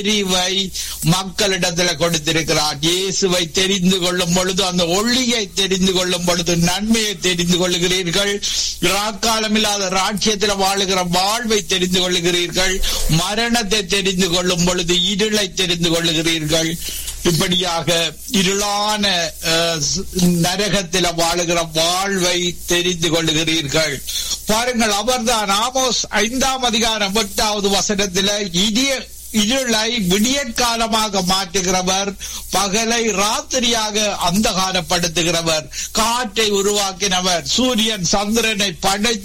அறிவை மக்களிடத்துல கொடுத்திருக்கிறார் இயேசுவை தெரிந்து கொள்ளும் பொழுது அந்த ஒளியை தெரிந்து கொள்ளும் பொழுது நன்மையை தெரிந்து கொள்ளுகிறீர்கள் ராக்காலம் இல்லாத ராட்சியத்தில் வாழுகிற வாழ்வை தெரிந்து கொள்ளுகிறீர்கள் மரணத்தை தெரிந்து கொள்ளும் பொழுது இருளை தெரிந்து கொள்ளுகிறீர்கள் இப்படியாக இருளான அஹ், ஸ்- நரகத்தில வாழுகிற வாழ்வை தெரிந்து கொள்ளுகிறீர்கள் பாருங்கள் அவர்தான் ஆமோஸ் ஐந்தாம் அதிகாரம் எட்டாவது வசனத்தில இடிய இருளை விடியற்காலமாக மாற்றுகிறவர் பகலை ராத்திரியாக அந்தகாரப்படுத்துகிறவர் காற்றை உருவாக்கினவர் சூரியன் சந்திரனை படைத்து